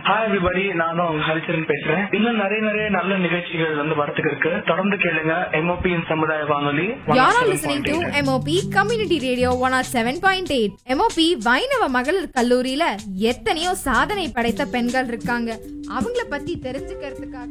Hi everybody நானும் உங்க ஹரிச்சரன் பேசுறேன் இன்னும் நிறைய நிறைய நல்ல நிகழ்ச்சிகள் வந்து வரத்துக்கு இருக்கு தொடர்ந்து கேளுங்க எம்ஓபியின் சமுதாய வானொலி You're all listening to MOP Community Radio 107.8 MOP வைணவ மகளிர் கல்லூரியில எத்தனையோ சாதனை படைத்த பெண்கள் இருக்காங்க அவங்கள பத்தி தெரிஞ்சுக்கிறதுக்காக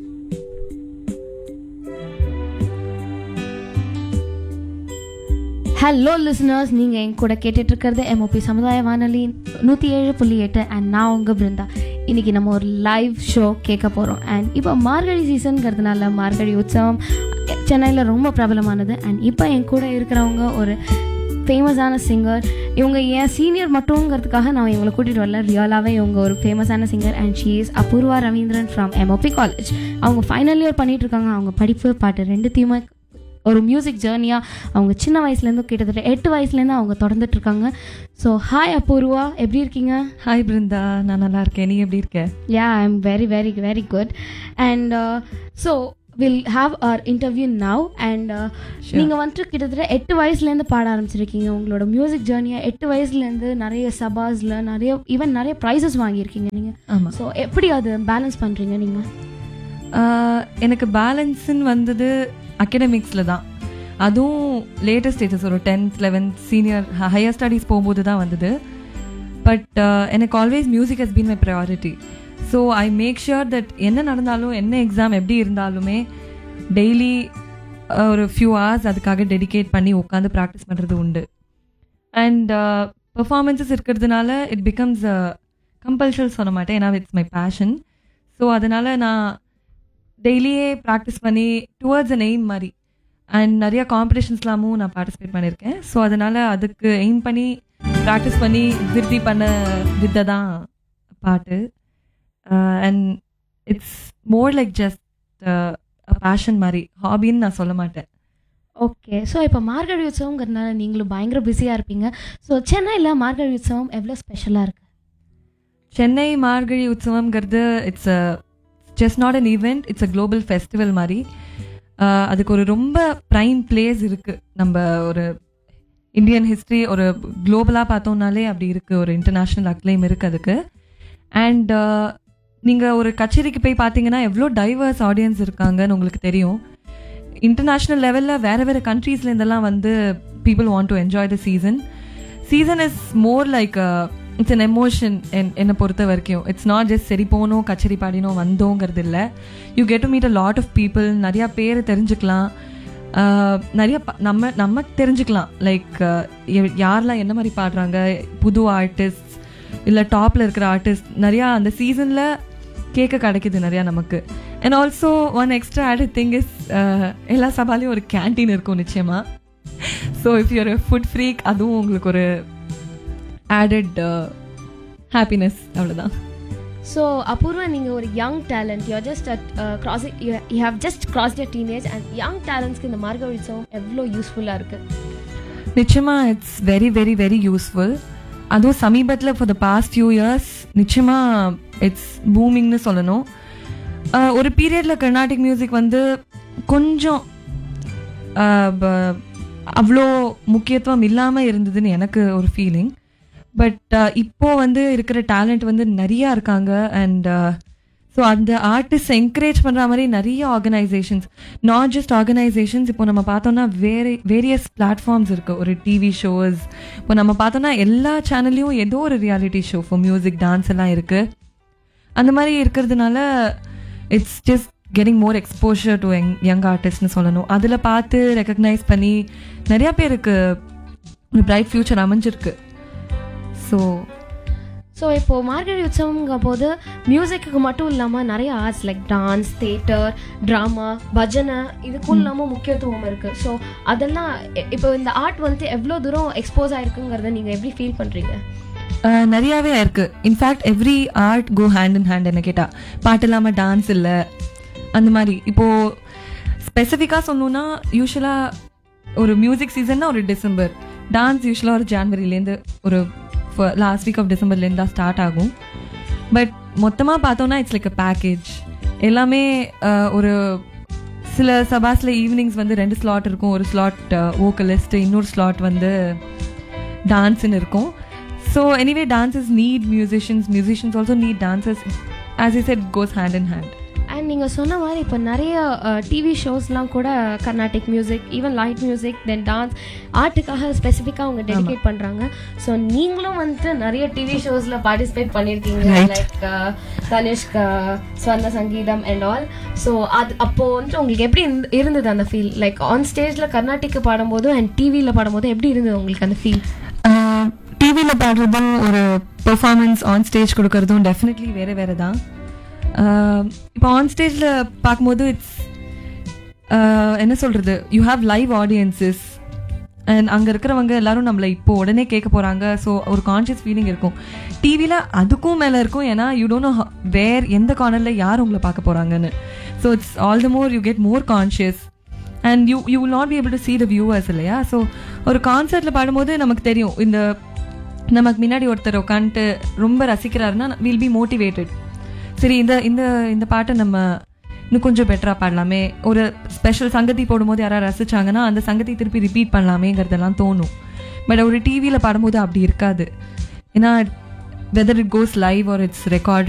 ஹலோ லிசனர்ஸ் நீங்கள் என் கூட கேட்டுட்டு இருக்கிறது எம்ஓபி சமுதாய வானொலி நூற்றி ஏழு புள்ளி எட்டு அண்ட் நான் உங்கள் பிருந்தா இன்னைக்கு நம்ம ஒரு லைவ் ஷோ கேட்க போகிறோம் அண்ட் இப்போ மார்கழி சீசனுங்கிறதுனால மார்கழி உற்சவம் சென்னையில் ரொம்ப பிரபலமானது அண்ட் இப்போ என் கூட இருக்கிறவங்க ஒரு ஃபேமஸான சிங்கர் இவங்க ஏன் சீனியர் மட்டுங்கிறதுக்காக நான் இவங்களை கூட்டிகிட்டு வரல ரியலாகவே இவங்க ஒரு ஃபேமஸான singer and she is Apoorva Ravindran from MOP college அவங்க ஃபைனல் இயர் பண்ணிட்டு இருக்காங்க அவங்க படிப்பு பாட்டு ரெண்டுத்தையுமே ஒரு மியூசிக் ஜேர்னியாக அவங்க சின்ன வயசுலேருந்து கிட்டத்தட்ட எட்டு வயசுலேருந்து அவங்க தொடர்ந்துட்டு இருக்காங்க ஸோ ஹாய் அபூர்வா எப்படி இருக்கீங்க ஹாய் பிருந்தா நான் நல்லா இருக்கேன் நீ எப்படி இருக்க yeah I am very very very good and so will have our interview now and நீங்கள் வந்துட்டு கிட்டத்தட்ட எட்டு வயசுலேருந்து பாட ஆரம்பிச்சிருக்கீங்க உங்களோட மியூசிக் ஜேர்னியாக எட்டு வயசுலேருந்து நிறைய சபாஸில் நிறைய ஈவன் நிறைய ப்ரைஸஸ் வாங்கியிருக்கீங்க நீங்கள் ஆமாம் ஸோ எப்படி அது பேலன்ஸ் பண்ணுறீங்க நீங்கள் எனக்கு பேலன்ஸ்ன்னு வந்தது அகடமிக்ஸில் தான் அதுவும் லேட்டஸ்ட் ஸ்டேஜஸ் ஒரு tenth eleventh senior higher studies போகும்போது தான் வந்தது பட் எனக்கு always music has been my priority so I make sure that என்ன நடந்தாலும் என்ன எக்ஸாம் எப்படி இருந்தாலுமே டெய்லி ஒரு ஃபியூ ஹவர்ஸ் அதுக்காக டெடிகேட் பண்ணி உட்காந்து ப்ராக்டிஸ் பண்ணுறது உண்டு அண்ட் பெர்ஃபார்மன்ஸஸ் இருக்கிறதுனால இட் பிகம்ஸ் கம்பல்ஷன் சொல்ல மாட்டேன் ஏன்னா இட்ஸ் மை பேஷன் ஸோ அதனால் நான் டெய்லியே ப்ராக்டிஸ் பண்ணி டுவர்ட்ஸ் அன் எய்ம் மாதிரி அண்ட் நிறைய காம்படிஷன்ஸ்லாமும் நான் பார்ட்டிசிபேட் பண்ணியிருக்கேன் ஸோ அதனால் அதுக்கு எய்ம் பண்ணி ப்ராக்டிஸ் பண்ணி விருத்தி பண்ண வித்தை தான் பாட்டு and it's more like just passion மாதிரி ஹாபின்னு நான் சொல்ல மாட்டேன் ஓகே ஸோ இப்போ மார்கழி உற்சவங்கிறதுனால நீங்களும் பயங்கர பிஸியாக இருப்பீங்க ஸோ சென்னையில் மார்கழி உற்சவம் எவ்வளோ ஸ்பெஷலாக இருக்குது சென்னை மார்கழி உற்சவம்ங்கிறது it's a just not an event it's a global festival மாதிரி Uh, அதுக்கு ஒரு ரொம்ப ப்ரைம் பிளேஸ் இருக்குது நம்ம ஒரு இந்தியன் ஹிஸ்ட்ரி ஒரு குளோபலாக பார்த்தோம்னாலே அப்படி இருக்குது ஒரு இன்டர்நேஷ்னல் அக்ளைம் இருக்குது அதுக்கு அண்ட் நீங்கள் ஒரு கச்சேரிக்கு போய் பார்த்தீங்கன்னா எவ்வளோ டைவர்ஸ் ஆடியன்ஸ் இருக்காங்கன்னு உங்களுக்கு தெரியும் இன்டர்நேஷ்னல் லெவலில் வேறு வேறு கண்ட்ரீஸ்லேருந்தெல்லாம் வந்து people want to enjoy the season season is more like it's an emotion என் என்னை பொறுத்த வரைக்கும் இட்ஸ் நாட் ஜஸ்ட் சரி போனோம் கச்சேரி பாடினோம் வந்தோங்கிறது இல்லை you get to meet a lot of people நிறையா பேர் தெரிஞ்சுக்கலாம் ஆஹ் நிறைய ப- நம்ம நம்ம தெரிஞ்சுக்கலாம் லைக் யாரெல்லாம் என்ன மாதிரி பாடுறாங்க புது ஆர்டிஸ்ட் இல்லை டாப்பில் இருக்கிற ஆர்டிஸ்ட் நிறையா அந்த சீசனில் கேட்க கிடைக்குது நிறையா நமக்கு and also one extra added thing is எல்லா சபாலையும் ஒரு கேன்டீன் இருக்கும் நிச்சயமாக so if your food freak அதுவும் உங்களுக்கு ஒரு ஆடட் ஹாப்பினஸ் அவ்வளோதான் ஸோ அபூர்வா நீங்கள் ஒரு young talent you just at cross you have just cross your teenage and young டேலண்ட்ஸ்க்கு இந்த மார்கழி உற்சவம் எவ்வளோ யூஸ்ஃபுல்லாக இருக்குது நிச்சயமாக it's very very very useful அதுவும் சமீபத்தில் for the past few years நிச்சயமாக இட்ஸ் பூமிங்னு சொல்லணும் அஹ், ஒரு பீரியடில் கர்நாடிக் மியூசிக் வந்து கொஞ்சம் அஹ், ப- அவ்வளோ முக்கியத்துவம் இல்லாமல் இருந்ததுன்னு எனக்கு ஒரு ஃபீலிங் பட் இப்போ வந்து இருக்கிற டேலண்ட் வந்து நிறையா இருக்காங்க அண்ட் ஸோ அந்த ஆர்டிஸ்ட் என்கரேஜ் பண்ணுற மாதிரி நிறைய ஆர்கனைசேஷன்ஸ் நாட் ஜஸ்ட் ஆர்கனைசேஷன்ஸ் இப்போ நம்ம பார்த்தோம்னா வேறு வேரியஸ் பிளாட்ஃபார்ம்ஸ் இருக்குது ஒரு டிவி ஷோஸ் இப்போ நம்ம பார்த்தோம்னா எல்லா சேனல்லையும் ஏதோ ஒரு reality show for music dance எல்லாம் இருக்குது அந்த மாதிரி இருக்கிறதுனால it's just getting more exposure to young young ஆர்டிஸ்ட்னு சொல்லணும் அதில் பார்த்து ரெக்கக்னைஸ் பண்ணி நிறையா பேருக்கு ஒரு பிரைட் ஃப்யூச்சர் அமைஞ்சிருக்கு ஸோ ஸோ இப்போது மார்கழி உற்சவங்க போது மியூசிக்கு மட்டும் இல்லாமல் நிறைய arts like dance theatre drama பஜனை இதுக்கும் இல்லாமல் முக்கியத்துவம் இருக்குது ஸோ அதெல்லாம் இ- இப்போ இந்த ஆர்ட் வந்து எவ்வளோ தூரம் எக்ஸ்போஸ் ஆயிருக்குங்கிறத நீங்கள் எப்படி ஃபீல் பண்ணுறீங்க அஹ் நிறையாவே இருக்கு in fact every art go hand in hand என்ன கேட்டா பாட்டு இல்லாமல் டான்ஸ் இல்லை அந்த மாதிரி இப்போ ஸ்பெசிஃபிக்காக சொல்லணும்னா யூஸ்வலாக ஒரு மியூசிக் சீசன்னா ஒரு டிசம்பர் டான்ஸ் யூஸ்வலாக ஒரு ஜான்வரிலேருந்து ஒரு லாஸ்ட் வீக் ஆஃப் டிசம்பர்லேருந்து தான் ஸ்டார்ட் ஆகும் பட் மொத்தமாக பார்த்தோன்னா இட்ஸ் லைக் அ பேக்கேஜ் எல்லாமே அஹ், ஒரு சில சபாஸில் ஈவினிங்ஸ் வந்து ரெண்டு ஸ்லாட் இருக்கும் ஒரு ஸ்லாட் வோக்கலிஸ்ட் இன்னொரு ஸ்லாட் வந்து டான்ஸ்னு இருக்கும் so anyway dancers need musicians musicians also need dancers as i said it goes hand in hand and நீங்கள் சொன்ன மாதிரி இப்போ நிறைய டிவி ஷோஸ்லாம் கூட Carnatic music even light music then dance ஆர்ட்டுக்காக ஸ்பெசிஃபிக்காக அவங்க டெடிகேட் பண்ணுறாங்க ஸோ நீங்களும் வந்துட்டு நிறைய டிவி ஷோஸில் பார்ட்டிசிபேட் பண்ணியிருக்கீங்க Right. Like Tanishq Swarna Sangeetham and all so அது அப்போது வந்துட்டு உங்களுக்கு எப்படி இருந்து- இருந்தது அந்த ஃபீல் லைக் ஆன் ஸ்டேஜில் கர்நாடிக்கு பாடும்போதும் அண்ட் டிவியில் பாடும்போதும் எப்படி இருந்தது உங்களுக்கு அந்த ஃபீல் டிவியில் பாடுறதும் ஒரு பெர்ஃபார்மன்ஸ் ஆன் ஸ்டேஜ் கொடுக்கறதும் டெஃபினெட்லி வேறு வேறு தான் இப்போ ஆன் ஸ்டேஜில் பார்க்கும்போது இட்ஸ் என்ன சொல்கிறது you have live audiences and அங்கே இருக்கிறவங்க எல்லாரும் நம்மளை இப்போ உடனே கேட்க போகிறாங்க ஸோ ஒரு கான்ஷியஸ் ஃபீலிங் இருக்கும் டிவியில் அதுக்கும் மேலே இருக்கும் ஏன்னா யூ டோன்ட் நோ வேர் எந்த கார்னரில் யார் உங்களை பார்க்க போகிறாங்கன்னு so it's all the more you get more conscious and you you will not be able to see the viewers இல்லையா ஸோ ஒரு கான்சர்ட்டில் பாடும்போது நமக்கு தெரியும் இந்த நமக்கு முன்னாடி ஒருத்தர் உட்காந்துட்டு ரொம்ப ரசிக்கிறாருன்னா வில் பி மோட்டிவேட்டட் சரி இந்த இந்த இந்த பாட்டை நம்ம இன்னும் கொஞ்சம் பெட்டராக பாடலாமே ஒரு ஸ்பெஷல் சங்கதி போடும்போது யாராவது ரசிச்சாங்கன்னா அந்த சங்கதி திருப்பி ரிப்பீட் பண்ணலாமேங்கிறதெல்லாம் தோணும் பட் ஒரு டிவியில் பாடும்போது அப்படி இருக்காது ஏன்னா whether it goes live or it's record